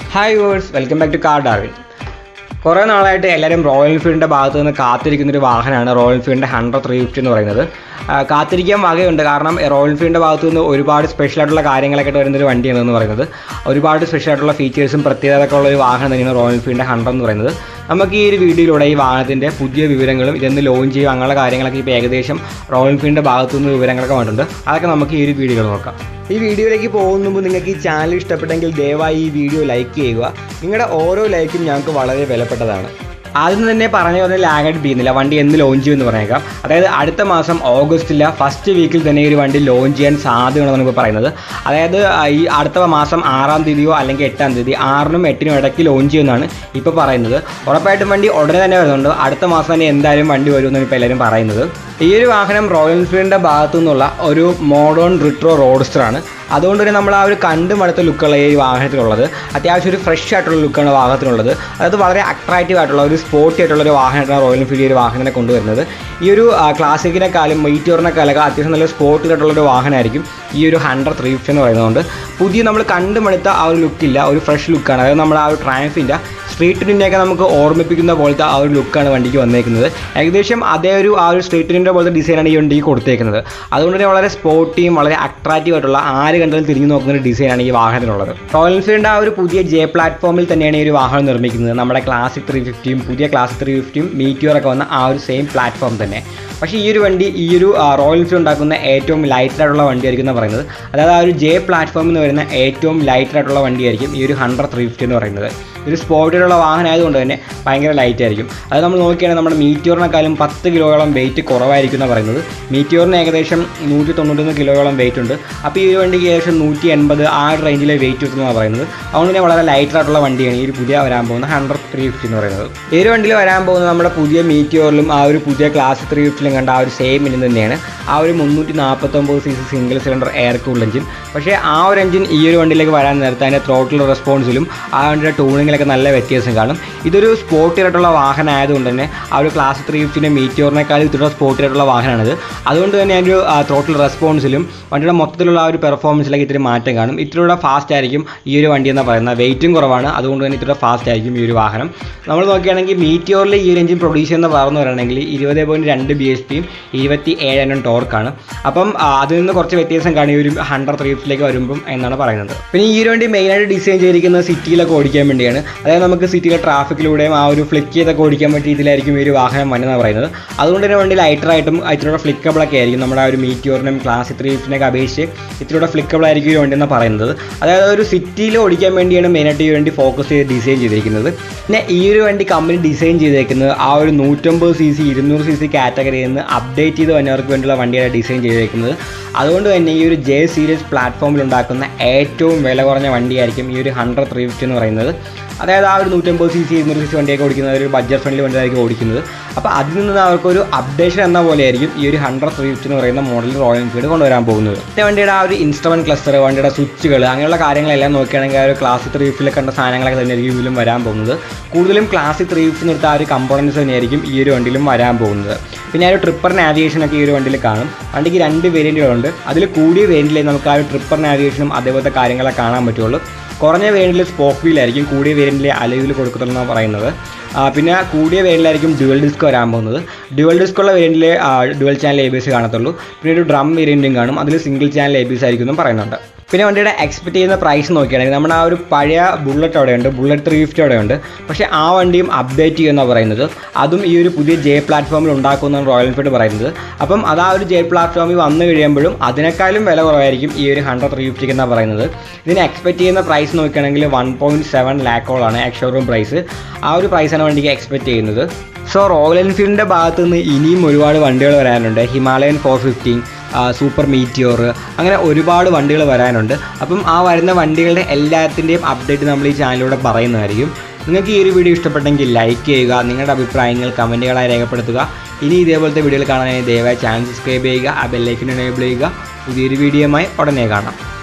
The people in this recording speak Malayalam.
ഹായ് വേഴ്സ് welcome back to car Darwin കുറേ നാളായിട്ട് എല്ലാവരും റോയൽ എൻഫീൽഡിൻ്റെ ഭാഗത്ത് നിന്ന് കാത്തിരിക്കുന്ന ഒരു വാഹനമാണ് റോയൽ എൻഫീൽഡിൻ്റെ ഹൺഡ്രഡ് ത്രീ ഫിഫ്റ്റി എന്ന് പറയുന്നത് ആ, കാത്തിരിക്കാൻ വകയുണ്ട് കാരണം റോയൽ എൻഫീൽഡിൻ്റെ ഭാഗത്തു നിന്ന് ഒരുപാട് സ്പെഷ്യൽ ആയിട്ടുള്ള കാര്യങ്ങളൊക്കെ ആയിട്ട് വരുന്നൊരു വണ്ടിയാണ് എന്ന് പറയുന്നത് ഒരുപാട് സ്പെഷ്യൽ ആയിട്ടുള്ള ഫീച്ചേഴ്സും പ്രത്യേകതയൊക്കെ ഉള്ള ഒരു വാഹനം തന്നെയാണ് റോയൽ എൻഫീൽഡിൻ്റെ ഹൺഡ്രഡ് എന്ന് പറയുന്നത് നമുക്ക് ഈ ഒരു വീഡിയോയിലൂടെ ഈ വാഹനത്തിൻ്റെ പുതിയ വിവരങ്ങളും ഇതെന്ന് ലോഞ്ച് ചെയ്യും അങ്ങനെയുള്ള കാര്യങ്ങളൊക്കെ ഇപ്പോൾ ഏകദേശം റോയൽ എൻഫീൽഡിൻ്റെ ഭാഗത്തു നിന്ന് വിവരങ്ങളൊക്കെ വന്നിട്ടുണ്ട് അതൊക്കെ നമുക്ക് ഈ ഒരു വീഡിയോയിൽ നോക്കാം ഈ വീഡിയോയിലേക്ക് പോകുന്ന മുമ്പ് നിങ്ങൾക്ക് ഈ ചാനൽ ഇഷ്ടപ്പെട്ടെങ്കിൽ ദയവായി ഈ വീഡിയോ ലൈക്ക് ചെയ്യുക നിങ്ങളുടെ ഓരോ ലൈക്കും ഞങ്ങൾക്ക് വളരെ വിലപ്പെട്ടതാണ് ആദ്യം തന്നെ പറഞ്ഞു പറഞ്ഞ ലാഗായിട്ട് ചെയ്യുന്നില്ല വണ്ടി എന്ന് ലോഞ്ച് ചെയ്യുമെന്ന് പറഞ്ഞേക്കാം അതായത് അടുത്ത മാസം ഓഗസ്റ്റിലെ ഫസ്റ്റ് വീക്കിൽ തന്നെ ഈ ഒരു വണ്ടി ലോഞ്ച് ചെയ്യാൻ സാധ്യതയാണെന്നാണ് ഇപ്പോൾ പറയുന്നത് അതായത് ആ, ഈ അടുത്ത മാസം ആറാം തീയതിയോ അല്ലെങ്കിൽ എട്ടാം തീയതി ആറിനും എട്ടിനും ഇടയ്ക്ക് ലോഞ്ച് ചെയ്യുമെന്നാണ് ഇപ്പോൾ പറയുന്നത് ഉറപ്പായിട്ടും വണ്ടി ഉടനെ തന്നെ വരുന്നുണ്ട് അടുത്ത മാസം തന്നെ എന്തായാലും വണ്ടി വരുമെന്നാണ് ഇപ്പോൾ എല്ലാവരും പറയുന്നത് ഈ ഒരു വാഹനം റോയൽ എൻഫീൽഡിൻ്റെ ഭാഗത്തു നിന്നുള്ള ഒരു മോഡേൺ റിട്രോ റോഡസ്റ്റർ ആണ് അതുകൊണ്ട് തന്നെ നമ്മൾ ആ ഒരു കണ്ട് മടുത്ത ലുക്കുള്ള ഈ വാഹനത്തിലുള്ളത് അത്യാവശ്യം ഒരു ഫ്രഷ് ആയിട്ടുള്ള ലുക്കാണ് വാഹനത്തിനുള്ളത് അതായത് വളരെ അട്രാക്റ്റീവ് ആയിട്ടുള്ള ഒരു സ്പോർട്ടി ആയിട്ടുള്ള ഒരു വാഹനമായിട്ടാണ് റോയൽ എൻഫീൽഡ് ഈ ഒരു വാഹനത്തിനെ കൊണ്ടുവരുന്നത് ഈ ഒരു ആ, ക്ലാസിക്കിനെക്കാളും മീറ്റോറിനെക്കാളൊക്കെ അത്യാവശ്യം നല്ല സ്പോർട്ടി ആയിട്ടുള്ള ഒരു വാഹനമായിരിക്കും ഈ ഒരു ഹൺഡ്രഡ് ത്രീ ഫിഫ്റ്റി എന്ന് പറയുന്നതുകൊണ്ട് പുതിയ നമ്മൾ കണ്ട് മടുത്ത ആ ഒരു ലുക്കില്ല ഒരു ഫ്രഷ് ലുക്കാണ് അതായത് നമ്മൾ ആ ഒരു ട്രയംഫിൻ്റെ സ്ട്രീറ്റ് ടിൻ്റെയൊക്കെ നമുക്ക് ഓർമ്മിപ്പിക്കുന്ന പോലത്തെ ആ ഒരു ലുക്കാണ് വണ്ടിക്ക് വന്നേക്കുന്നത് ഏകദേശം അതേ ഒരു ആ ഒരു സ്ട്രീറ്റ് ടിൻ്റെ പോലത്തെ ഡിസൈനാണ് ഈ വണ്ടിക്ക് കൊടുത്തേക്കുന്നത് അതുകൊണ്ട് തന്നെ വളരെ സ്പോർട്ടിയും വളരെ അട്രാക്റ്റീവ് ആയിട്ടുള്ള ആര് കണ്ടാലും തിരിഞ്ഞു നോക്കുന്ന ഒരു ഡിസൈനാണ് ഈ വാഹനത്തിനുള്ളത് റോയൽ എൻഫീൽഡിൻ്റെ ആ ഒരു പുതിയ ജെ പ്ലാറ്റ്ഫോമിൽ തന്നെയാണ് ഈ ഒരു വാഹനം നിർമ്മിക്കുന്നത് നമ്മുടെ ക്ലാസിക് ത്രീ ഫിഫ്റ്റിയും പുതിയ ക്ലാസിക് ത്രീ ഫിഫ്റ്റിയും മീറ്റിയോറൊക്കെ വന്ന ആ ഒരു സെയിം പ്ലാറ്റ്ഫോം തന്നെ പക്ഷേ ഈ ഒരു വണ്ടി ഈ ഒരു ആ, റോയൽ എൻഫീൽഡ് ഉണ്ടാക്കുന്ന ഏറ്റവും ലൈറ്റ് ആയിട്ടുള്ള വണ്ടിയായിരിക്കും എന്ന് പറയുന്നത് അതായത് ആ ഒരു ജെ പ്ലാറ്റ്ഫോമിൽ നിന്ന് വരുന്ന ഏറ്റവും ലൈറ്റ് ആയിട്ടുള്ള വണ്ടിയായിരിക്കും ഈ ഒരു ഹൺഡ്രഡ് ത്രീ ഫിഫ്റ്റി എന്ന് പറയുന്നത് ഒരു സ്പോർട്ടിലുള്ള വാഹനം ആയതുകൊണ്ട് തന്നെ ഭയങ്കര ലൈറ്റ് ആയിരിക്കും അത് നമ്മൾ നോക്കിയാണെങ്കിൽ നമ്മുടെ മീറ്റിയോറിനെക്കാളും പത്ത് കിലോയോളം വെയിറ്റ് കുറവായിരിക്കും എന്നാണ് പറയുന്നത് മീറ്റിയോറിന് ഏകദേശം നൂറ്റി തൊണ്ണൂറ്റൊന്ന് കിലോയോളം വെയിറ്റ് ഉണ്ട് അപ്പോൾ ഈ ഒരു വണ്ടിക്ക് ഏകദേശം നൂറ്റി എൺപത് ആ ഒരു റേഞ്ചിലെ വെയിറ്റ് കിട്ടുന്നതാണ് പറയുന്നത് അതുകൊണ്ട് തന്നെ വളരെ ലൈറ്റ് ആയിട്ടുള്ള വണ്ടിയാണ് ഈ ഒരു പുതിയ വരാൻ പോകുന്ന ഹൺഡ്രഡ് ത്രീ ഫിഫ്റ്റി എന്ന് പറയുന്നത് ഈ ഒരു വണ്ടിയിൽ വരാൻ പോകുന്നത് നമ്മുടെ പുതിയ മീറ്റിയോറിലും ആ ഒരു പുതിയ ക്ലാസ് ത്രീ ഫിഫ്റ്റിലും കണ്ട ആ ഒരു സെയിം എഞ്ചിൻ തന്നെയാണ് ആ ഒരു മുന്നൂറ്റി നാൽപ്പത്തൊമ്പത് C C single cylinder air cool engine പക്ഷേ ആ ഒരു എഞ്ചിൻ ഈ ഒരു വണ്ടിയിലേക്ക് വരാൻ നേരത്തെ അതിൻ്റെ ത്രോട്ടിൽ റെസ്പോൺസിലും ആ വണ്ടിയുടെ ടൂണിങ്ങിലൊക്കെ നല്ല വ്യത്യാസം കാണും ഇതൊരു സ്പോർട്ടിയായിട്ടുള്ള വാഹനം ആയതുകൊണ്ട് തന്നെ ആ ഒരു ക്ലാസ് ത്രീ ഫിഫ്റ്റിൻ്റെ മീറ്റിയോറിനേക്കാൾ ഇത്തിരി സ്പോർട്ടിയായിട്ടുള്ള വാഹനമാണിത് അതുകൊണ്ട് തന്നെ അതിൻ്റെ ഒരു ത്രോട്ടിൽ റെസ്പോൺസിലും വണ്ടിയുടെ മൊത്തത്തിലുള്ള ആ ഒരു പെർഫോമൻസിലേക്ക് ഇത്തിരി മാറ്റം കാണും ഇത്തിരിയുടെ ഫാസ്റ്റ് ആയിരിക്കും ഈ ഒരു വണ്ടി എന്ന് പറയുന്നത് വെയിറ്റും കുറവാണ് അതുകൊണ്ട് തന്നെ ഇത്തിരി ഫാസ്റ്റ് ആയിരിക്കും ഈ ഒരു വാഹനം നമ്മൾ നോക്കുകയാണെങ്കിൽ മീറ്റിയോറിൽ ഈ ഒരു എഞ്ചിൻ പ്രൊഡ്യൂസ് ചെയ്യുന്ന പറഞ്ഞു പറയുകയാണെങ്കിൽ ഇരുപത് പോയിൻറ്റ് രണ്ട് ബി എച്ച് പിയും ഇരുപത്തി ഏഴ് എണ്ണം ടോർക്കാണ് അപ്പം ആ, അതിൽ നിന്ന് കുറച്ച് വ്യത്യാസം കാണും ഈ ഒരു ഹൺഡ്രഡ് ത്രീ ഫിഫ്റ്റിലേക്ക് വരുമ്പം എന്നാണ് പറയുന്നത് പിന്നെ ഈ ഒരു വണ്ടി മെയിനായിട്ട് ഡിസൈൻ ചെയ്തിരിക്കുന്നത് സിറ്റിയിലൊക്കെ ഓടിക്കാൻ വേണ്ടിയാണ് അതായത് നമുക്ക് സിറ്റിയിലെ ട്രാഫിക്കിലൂടെയും ആ ഒരു ഫ്ലിക്ക് ചെയ്തൊക്കെ ഓടിക്കാൻ പറ്റിയ രീതിയിലായിരിക്കും ഈ ഒരു വാഹനം വന്നെന്ന് പറയുന്നത് അതുകൊണ്ട് തന്നെ വണ്ടി ലൈറ്ററായിട്ടും ഇത്തിരിയുടെ ഫ്ലിക്കബിളൊക്കെ ആയിരിക്കും നമ്മുടെ ആ ഒരു മീറ്റിയോറിനും ക്ലാസ് ത്രീ ഫിഫ്റ്റിനൊക്കെ അപേക്ഷിച്ച് ഇത്തിരിയുടെ ഫ്ലിക്കബിൾ ആയിരിക്കും ഈ വണ്ടി എന്ന് പറയുന്നത് അതായത് ഒരു സിറ്റിയിൽ ഓടിക്കാൻ വേണ്ടിയാണ് മെയിനായിട്ട് ഈ വണ്ടി ഫോക്കസ് ചെയ്ത് ഡിസൈൻ ചെയ്തിരിക്കുന്നത് പിന്നെ ഈ ഒരു വണ്ടി കമ്പനി ഡിസൈൻ ചെയ്തേക്കുന്നത് ആ ഒരു നൂറ്റമ്പത് സി സി ഇരുന്നൂറ് സി സി കാറ്റഗറിയിൽ നിന്ന് അപ്ഡേറ്റ് ചെയ്ത് വന്നവർക്ക് വേണ്ടിയുള്ള വണ്ടിയാണ് ഡിസൈൻ ചെയ്തേക്കുന്നത് അതുകൊണ്ട് തന്നെ ഈ ഒരു ജെ സീരീസ് പ്ലാറ്റ്ഫോമിൽ ഉണ്ടാക്കുന്ന ഏറ്റവും വില കുറഞ്ഞ വണ്ടിയായിരിക്കും ഈ ഒരു ഹൺഡ്രഡ് ത്രീ ഫിഫ്റ്റി എന്ന് പറയുന്നത് അതായത് ആ ഒരു നൂറ്റമ്പത് സി സി ഇരുന്നൂറ് സി സി വണ്ടിയൊക്കെ ഓടിക്കുന്നത് ഒരു ബഡ്ജറ്റ് ഫ്രണ്ട്ലി വണ്ടിയായിരിക്കും ഓടിക്കുന്നത് അപ്പോൾ അതിൽ നിന്ന് അവർക്കൊരു അപ്ഡേഷൻ എന്ന പോലെയായിരിക്കും ഈ ഒരു ഹൺഡ്രഡ് ത്രീ ഫിഫ്റ്റി എന്ന് പറയുന്ന മോഡൽ റോയൽ എൻഫീൽഡ് കൊണ്ടുവരാൻ പോകുന്നത് പിന്നെ വണ്ടിയുടെ ആ ഒരു ഇൻസ്ട്രുമെൻറ്റ് ക്ലസ്റ്റർ വണ്ടിയുടെ സ്വിച്ചുകൾ അങ്ങനെയുള്ള കാര്യങ്ങളെല്ലാം നോക്കുകയാണെങ്കിൽ ആ ഒരു ക്ലാസിക് ത്രീ ഫിഫ്റ്റിൽ കണ്ട സാധനങ്ങളൊക്കെ തന്നെയായിരിക്കും ഇതിലും വരാൻ പോകുന്നത് കൂടുതലും ക്ലാസിക് ത്രീ ഫിഫ്റ്റി നിർത്ത ആ ഒരു കമ്പോണൻസ് തന്നെയായിരിക്കും ഈ ഒരു വണ്ടിയിലും വരാൻ പോകുന്നത് പിന്നെ ആ ഒരു ട്രിപ്പർ നാവിഗേഷൻ ഒക്കെ ഈ ഒരു വണ്ടിയിൽ കാണും വണ്ടിക്ക് രണ്ട് വേരിയൻറ്റുകളുണ്ട് അതിൽ കൂടിയ വേരിയൻറ്റിൽ നമുക്ക് ആ ഒരു ട്രിപ്പർ നാവിഗേഷനും അതേപോലത്തെ കാര്യങ്ങളൊക്കെ കാണാൻ പറ്റുള്ളൂ കുറഞ്ഞ വേരിയൻറ്റിൽ സ്പോക്ക് വീലായിരിക്കും കൂടിയ വേരിയൻറ്റിൽ അലവിൽ കൊടുക്കത്തുള്ളതെന്നാണ് പറയുന്നത് ആ, പിന്നെ കൂടിയ വേരിയൻറ്റിലായിരിക്കും ഡ്യുവൽ ഡിസ്ക് വരാൻ പോകുന്നത് ഡ്യുവൽ ഡിസ്ക് ഉള്ള വേരിയൻറ്റിൽ dual channel A B S കാണത്തുള്ളൂ പിന്നെ ഒരു ഡ്രം വേരിയൻറ്റും കാണും അതിൽ single channel A B S ആയിരിക്കും എന്നും പറയുന്നുണ്ട് പിന്നെ വണ്ടിയുടെ എക്സ്പെക്ട് ചെയ്യുന്ന പ്രൈസ് നോക്കുകയാണെങ്കിൽ നമ്മുടെ ആ ഒരു പഴയ ബുള്ളറ്റ് അവിടെയുണ്ട് ബുള്ളറ്റ് ത്രീ ഫിഫ്റ്റി അവിടെയുണ്ട് പക്ഷേ ആ വണ്ടിയും അപ്ഡേറ്റ് ചെയ്യുമെന്നാണ് പറയുന്നത് അതും ഈ ഒരു പുതിയ ജെ പ്ലാറ്റ്ഫോമിൽ ഉണ്ടാക്കുമെന്നാണ് റോയൽ എൻഫീൽഡ് പറയുന്നത് അപ്പം അത് ആ ഒരു ജെ പ്ലാറ്റ്ഫോമിൽ വന്നു കഴിയുമ്പോഴും അതിനേക്കാളും വില കുറവായിരിക്കും ഈ ഒരു ഹൺഡ്രഡ് ത്രീ ഫിഫ്റ്റിക്ക് എന്നാണ് പറയുന്നത് ഇതിന് എക്സ്പെക്ട് ചെയ്യുന്ന പ്രൈസ് നോക്കുകയാണെങ്കിൽ വൺ പോയിൻറ്റ് സെവൻ ലാക്കോളാണ് എക്സ്ഷോറൂം പ്രൈസ് ആ ഒരു പ്രൈസാണ് വണ്ടിക്ക് എക്സ്പെക്ട് ചെയ്യുന്നത് സോ റോയൽ എൻഫീൽഡിൻ്റെ ഭാഗത്ത് നിന്ന് ഇനിയും ഒരുപാട് വണ്ടികൾ വരാനുണ്ട് Himalayan four fifteen Super Meteor അങ്ങനെ ഒരുപാട് വണ്ടികൾ വരാനുണ്ട് അപ്പം ആ വരുന്ന വണ്ടികളുടെ എല്ലാത്തിൻ്റെയും അപ്ഡേറ്റ് നമ്മൾ ഈ ചാനലിലൂടെ പറയുന്നതായിരിക്കും നിങ്ങൾക്ക് ഈ ഒരു വീഡിയോ ഇഷ്ടപ്പെട്ടെങ്കിൽ ലൈക്ക് ചെയ്യുക നിങ്ങളുടെ അഭിപ്രായങ്ങൾ കമൻറ്റുകളായി രേഖപ്പെടുത്തുക ഇനി ഇതേപോലത്തെ വീഡിയോകൾ കാണാനായി ദയവായി ചാനൽ സബ്സ്ക്രൈബ് ചെയ്യുക ആ ബെല്ലൈക്കൻ എനേബിൾ ചെയ്യുക പുതിയൊരു വീഡിയോയുമായി ഉടനെ കാണാം